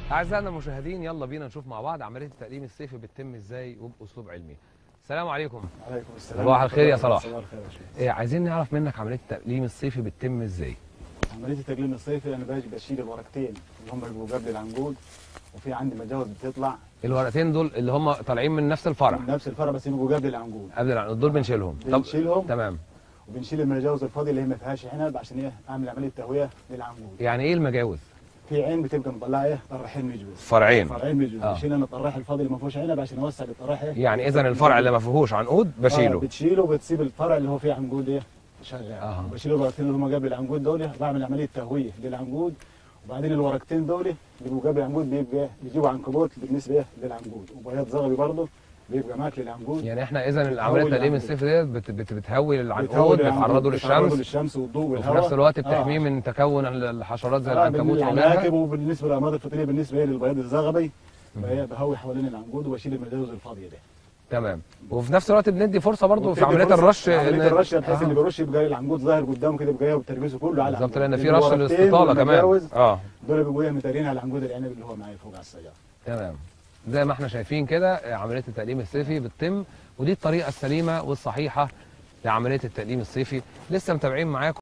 أعزائنا المشاهدين يلا بينا نشوف مع بعض عملية التقليم الصيفي بتتم ازاي وبأسلوب علمي. السلام عليكم. عليكم السلام صباح الخير يا صلاح. صباح الخير يا شيخ إيه عايزين نعرف منك عملية التقليم الصيفي بتتم ازاي؟ عمليه التقليم الصيفي انا باجي بشيل الورقتين اللي هم بيبقوا قبل العنقود وفي عندي مجاوز بتطلع الورقتين دول اللي هم طالعين من نفس الفرع من نفس الفرع بس يبقوا قبل العنقود قبل العنقود دول بنشيلهم. بنشيلهم تمام. وبنشيل المجاوز الفاضيه اللي هي ما فيهاش عنب عشان ايه اعمل عمليه تهويه للعنقود يعني ايه المجاوز؟ في عين بتبقى مطلعه ايه طرحين مجوز فرعين. فرعين مجوز آه. بشيل انا الطراح الفاضي اللي ما فيهوش عنب عشان اوسع الطراح ايه يعني إذا الفرع اللي ما فيهوش عنقود آه بشيله. بتشيله وبتسيب الفرع اللي هو فيه عنقود ايه شغال آه. بشيل الورقتين اللي هم قبل العنقود دول بعمل عمليه تهويه للعنقود وبعدين الورقتين دول بيبقوا قبل العنقود بيبقى بيجيبوا عنكبوت بالنسبه إيه للعنقود وبياض زغبي برضه بيبقى ماكل العنقود يعني احنا إذا عملية بتهوي التقليم العنقود. الصيفي ديت بت- بت- بتهوي بتهوي العنقود العنقود، بتعرضه بتعرضه للشمس للشمس والضوء وفي والهواء نفس الوقت آه. بتحميه من تكون الحشرات زي آه، العنكبوت بالنسبة وغيرها للعناكب وبالنسبه للامراض الفطريه بالنسبه إيه للبياض الزغبي فهي بهوي حوالين العنقود واشيل المجاوز الفاضيه دي تمام وفي نفس الوقت بندي فرصه برضو في وبتدي عمليه فرصة- الرش عمليه إن- الرش بحيث آه. اللي بيرش يبقى العنقود ظاهر قدامه كده يبقى وتركيزه كله على بالظبط العنقود. لان في رش الورقتين للاستطاله كمان والمجاوز اه دول بيبقوا ايه متارين على العنقود العنب اللي هو معايا فوق على السياره تمام زي ما احنا شايفين كده عمليه التقليم الصيفي بتتم ودي الطريقه السليمه والصحيحه لعمليه التقليم الصيفي لسه متابعين معاكم